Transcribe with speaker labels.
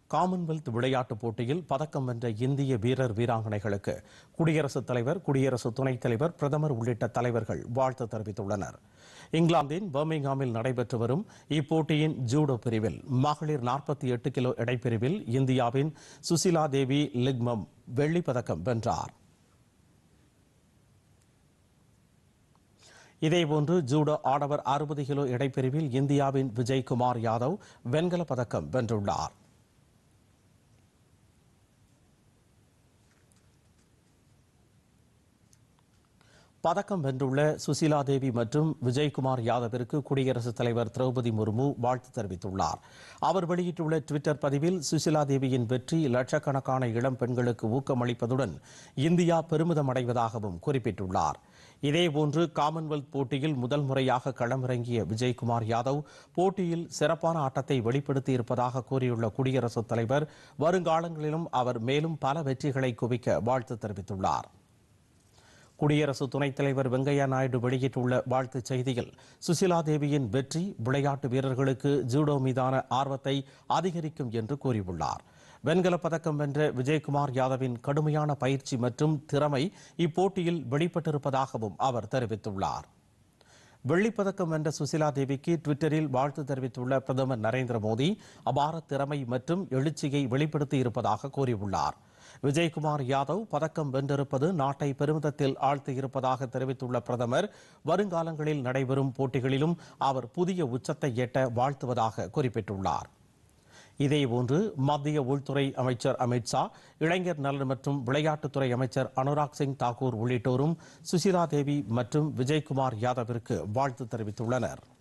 Speaker 1: Commonwealth விளையாட்டுப் போட்டியில் பதக்கம் வென்ற இந்திய வீரர் வீராங்கனைகளுக்கு குடியரசுத் தலைவர் குடியரசு துணைத் தலைவர் பிரதமர் உள்ளிட்ட தலைவர்கள் வாழ்த்து தெரிவித்துள்ளனர் இங்கிலாந்தின் பர்மிங்ஹாமில் நடைபெற்று வரும் இப்போட்டியின் ஜூடோ பிரிவில் மகளிர் நாற்பத்தி எட்டு கிலோ எடைப்பிரிவில் இந்தியாவின் சுசிலா தேவி லிக்மம் வெள்ளிப் பதக்கம் வென்றார் இதேபோன்று ஜூடோ ஆடவர் அறுபது கிலோ எடைப்பிரிவில் இந்தியாவின் விஜய்குமார் யாதவ் வெண்கலப் பதக்கம் வென்றுள்ளார் பதக்கம் வென்றுள்ள சுசிலா தேவி மற்றும் விஜய்குமார் யாதவிற்கு குடியரசுத் தலைவர் திரௌபதி முர்மு வாழ்த்து தெரிவித்துள்ளார் அவர் வெளியிட்டுள்ள டுவிட்டர் பதிவில் சுசிலா தேவியின் வெற்றி லட்சக்கணக்கான இளம் பெண்களுக்கு ஊக்கமளிப்பதுடன் இந்தியா பெருமிதம் அடைவதாகவும் குறிப்பிட்டுள்ளார் இதேபோன்று காமன்வெல்த் போட்டியில் முதல் முறையாக களமிறங்கிய விஜய்குமார் யாதவ் போட்டியில் சிறப்பான ஆட்டத்தை வெளிப்படுத்தி இருப்பதாக கூறியுள்ள குடியரசுத் தலைவர் வருங்காலங்களிலும் அவர் மேலும் பல வெற்றிகளை குவிக்க வாழ்த்து தெரிவித்துள்ளார் குடியரசு துணைத் தலைவர் வெங்கையா நாயுடு வெளியிட்டுள்ள வாழ்த்துச் செய்தியில் சுசிலா தேவியின் வெற்றி விளையாட்டு வீரர்களுக்கு ஜூடோ மீதான ஆர்வத்தை அதிகரிக்கும் என்று கூறியுள்ளார் வெண்கலப் பதக்கம் வென்ற விஜயகுமார் யாதவின் கடுமையான பயிற்சி மற்றும் திறமை இப்போட்டியில் வெளிப்பட்டிருப்பதாகவும் அவர் தெரிவித்துள்ளார் வெள்ளிப்பதக்கம் வென்ற சுசிலா தேவிக்கு ட்விட்டரில் வாழ்த்து தெரிவித்துள்ள பிரதமர் நரேந்திர மோடி அபார திறமை மற்றும் எழுச்சியை வெளிப்படுத்தி இருப்பதாக கூறியுள்ளார் விஜய்குமார் யாதவ் பதக்கம் வென்றிருப்பது நாட்டை பெருமிதத்தில் ஆழ்த்தியிருப்பதாக தெரிவித்துள்ள பிரதமர் வருங்காலங்களில் நடைபெறும் போட்டிகளிலும் அவர் புதிய உச்சத்தை எட்ட வாழ்த்துவதாக குறிப்பிட்டுள்ளார் இதேபோன்று மத்திய உள்துறை அமைச்சர் அமித்ஷா இளைஞர் நலன் மற்றும் விளையாட்டுத்துறை அமைச்சர் அனுராக் சிங் தாக்கூர் உள்ளிட்டோரும் சுசிலா தேவி மற்றும் விஜய்குமார் யாதவிற்கு வாழ்த்து தெரிவித்துள்ளனர்